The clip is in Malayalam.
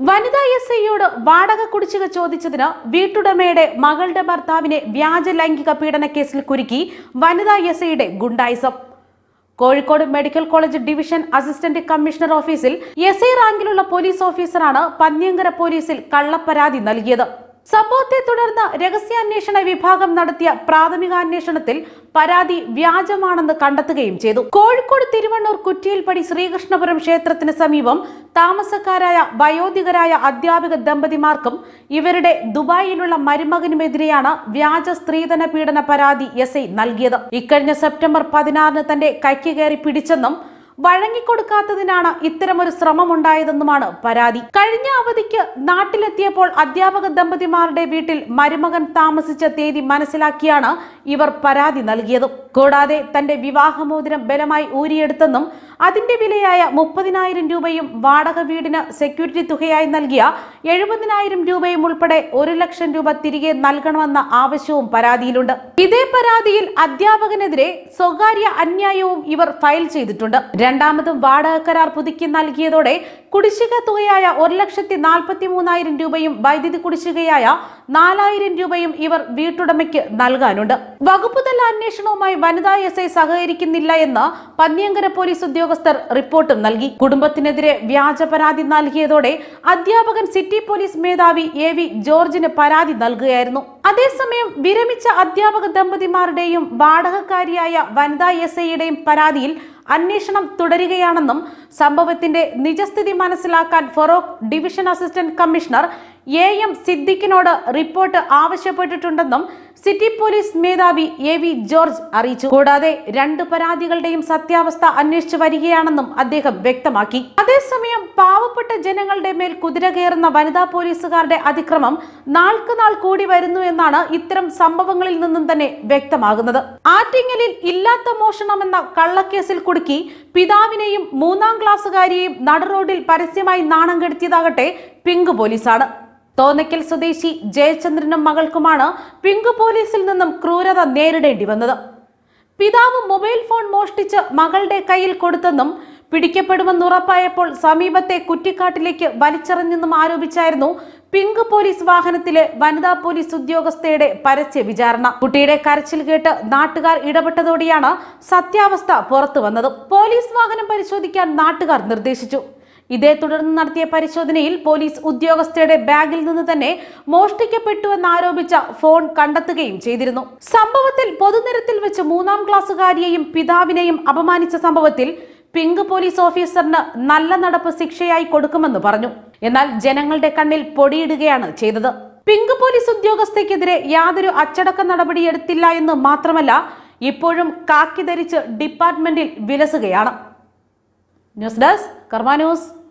വനിതാ എസ് ഐയോട് വാടക കുടിശ്ശിക ചോദിച്ചതിന് വീട്ടുടമയുടെ മകളുടെ ഭർത്താവിനെ വ്യാജ ലൈംഗിക പീഡന കേസിൽ കുരുക്കി വനിതാ എസ് ഐയുടെ ഗുണ്ടായിസം Kozhikode medical college division assistant commissioner ഓഫീസിൽ എസ് ഐ റാങ്കിലുള്ള പോലീസ് ഓഫീസറാണ് പന്ന്യങ്കര പോലീസിൽ കള്ളപ്പരാതി നൽകിയത് സംഭവത്തെ തുടർന്ന് രഹസ്യാന്വേഷണ വിഭാഗം നടത്തിയ പ്രാഥമിക അന്വേഷണത്തിൽ പരാതി വ്യാജമാണെന്ന് കണ്ടെത്തുകയും ചെയ്തു കോഴിക്കോട് തിരുവണ്ണൂർ കുറ്റിയിൽപ്പടി ശ്രീകൃഷ്ണപുരം ക്ഷേത്രത്തിന് സമീപം താമസക്കാരായ വയോധികരായ അധ്യാപിക ദമ്പതിമാർക്കും ഇവരുടെ ദുബായിലുള്ള മരുമകനുമെതിരെയാണ് വ്യാജ സ്ത്രീധന പീഡന പരാതി എസ് ഐ നൽകിയത് ഇക്കഴിഞ്ഞ സെപ്റ്റംബർ പതിനാറിന് തന്റെ കൈക്ക് കയറി പിടിച്ചെന്നും വഴങ്ങിക്കൊടുക്കാത്തതിനാണ് ഇത്തരമൊരു ശ്രമമുണ്ടായതെന്നുമാണ് പരാതി കഴിഞ്ഞ അവധിക്ക് നാട്ടിലെത്തിയപ്പോൾ അധ്യാപക ദമ്പതിമാരുടെ വീട്ടിൽ മരുമകൻ താമസിച്ച തീയതി മനസ്സിലാക്കിയാണ് ഇവർ പരാതി നൽകിയത് കൂടാതെ തന്റെ വിവാഹമോതിരം ബലമായി ഊരിയെടുത്തെന്നും അതിന്റെ വിലയായ മുപ്പതിനായിരം രൂപയും വാടക വീടിന് സെക്യൂരിറ്റി തുകയായി നൽകിയ എഴുപതിനായിരം രൂപയും ഉൾപ്പെടെ ഒരു ലക്ഷം രൂപ തിരികെ നൽകണമെന്ന ആവശ്യവും പരാതിയിലുണ്ട് ഇതേ പരാതിയിൽ അധ്യാപകനെതിരെ സ്വകാര്യ അന്യായവും ഇവർ ഫയൽ ചെയ്തിട്ടുണ്ട് രണ്ടാമതും വാടക കരാർ പുതുക്കി നൽകിയതോടെ കുടിശ്ശിക തുകയായ ഒരു ലക്ഷത്തി നാൽപ്പത്തി മൂന്നായിരം രൂപയും വൈദ്യുതി കുടിശ്ശികയായ നാലായിരം രൂപയും ഇവർ വീട്ടുടമയ്ക്ക് നൽകാനുണ്ട് വകുപ്പുതല അന്വേഷണവുമായി വനിതാ എസ് ഐ സഹകരിക്കുന്നില്ല എന്ന് പന്ന്യങ്കര പോലീസ് ഉദ്യോഗസ്ഥർ റിപ്പോർട്ടും നൽകി കുടുംബത്തിനെതിരെ വ്യാജ പരാതി നൽകിയതോടെ അധ്യാപകൻ സിറ്റി പോലീസ് മേധാവി എ വി ജോർജിന് പരാതി നൽകുകയായിരുന്നു അതേസമയം വിരമിച്ച അധ്യാപക ദമ്പതിമാരുടെയും വാടകക്കാരിയായ വനിതാ എസ് ഐയുടെയും പരാതിയിൽ അന്വേഷണം തുടരുകയാണെന്നും സംഭവത്തിന്റെ നിജസ്ഥിതി മനസ്സിലാക്കാൻ Feroke division assistant commissioner A M സിദ്ദിഖിനോട് റിപ്പോർട്ട് ആവശ്യപ്പെട്ടിട്ടുണ്ടെന്നും സിറ്റി പോലീസ് മേധാവി എ വി ജോർജ് അറിയിച്ചു കൂടാതെ രണ്ട് പരാതികളുടെയും സത്യാവസ്ഥ അന്വേഷിച്ചു വരികയാണെന്നും അദ്ദേഹം വ്യക്തമാക്കി അതേസമയം പാവപ്പെട്ട ജനങ്ങളുടെ മേൽ കുതിര കയറുന്ന വനിതാ പോലീസുകാരുടെ അതിക്രമം നാൾക്ക് നാൾ കൂടി വരുന്നു എന്നാണ് ഇത്തരം സംഭവങ്ങളിൽ നിന്നും തന്നെ വ്യക്തമാകുന്നത് ആറ്റിങ്ങലിൽ ഇല്ലാത്ത മോഷണമെന്ന കള്ളക്കേസിൽ കുടുക്കി പിതാവിനെയും മൂന്നാം ക്ലാസ്സുകാരിയെയും നടുറോഡിൽ പരസ്യമായി നാണം കെടുത്തിയതാകട്ടെ പിങ്ക് പോലീസാണ് തോന്നയ്ക്കൽ സ്വദേശി ജയചന്ദ്രനും മകൾക്കുമാണ് പിങ്ക് പോലീസിൽ നിന്നും ക്രൂരത നേരിടേണ്ടി വന്നത് പിതാവ് മൊബൈൽ ഫോൺ മോഷ്ടിച്ച് മകളുടെ കയ്യിൽ കൊടുത്തെന്നും പിടിക്കപ്പെടുമെന്ന് ഉറപ്പായപ്പോൾ സമീപത്തെ കുറ്റിക്കാട്ടിലേക്ക് വലിച്ചെറിഞ്ഞെന്നും ആരോപിച്ചായിരുന്നു പിങ്ക് പോലീസ് വാഹനത്തിലെ വനിതാ പോലീസ് ഉദ്യോഗസ്ഥയുടെ പരസ്യ വിചാരണ കുട്ടിയുടെ കരച്ചിൽ കേട്ട് നാട്ടുകാർ ഇടപെട്ടതോടെയാണ് സത്യാവസ്ഥ പുറത്തു വന്നത് പോലീസ് വാഹനം പരിശോധിക്കാൻ നാട്ടുകാർ നിർദ്ദേശിച്ചു ഇതേ തുടർന്ന് നടത്തിയ പരിശോധനയിൽ പോലീസ് ഉദ്യോഗസ്ഥയുടെ ബാഗിൽ നിന്ന് തന്നെ മോഷ്ടിക്കപ്പെട്ടുവെന്നാരോപിച്ച ഫോൺ കണ്ടെത്തുകയും ചെയ്തിരുന്നു സംഭവത്തിൽ പൊതുനിരത്തിൽ വെച്ച് മൂന്നാം ക്ലാസ്സുകാരിയെയും പിതാവിനെയും അപമാനിച്ച സംഭവത്തിൽ പിങ്ക് പോലീസ് ഓഫീസറിന് നല്ല നടപ്പ് ശിക്ഷയായി കൊടുക്കുമെന്ന് പറഞ്ഞു എന്നാൽ ജനങ്ങളുടെ കണ്ണിൽ പൊടിയിടുകയാണ് ചെയ്തത് പിങ്ക് പോലീസ് ഉദ്യോഗസ്ഥയ്ക്കെതിരെ യാതൊരു അച്ചടക്ക നടപടിയെടുത്തില്ല എന്ന് മാത്രമല്ല ഇപ്പോഴും കാക്കി ധരിച്ച് ഡിപ്പാർട്ട്മെന്റിൽ വിലസുകയാണ് ന്യൂസ് ഡെസ്ക് കർമ്മ ന്യൂസ്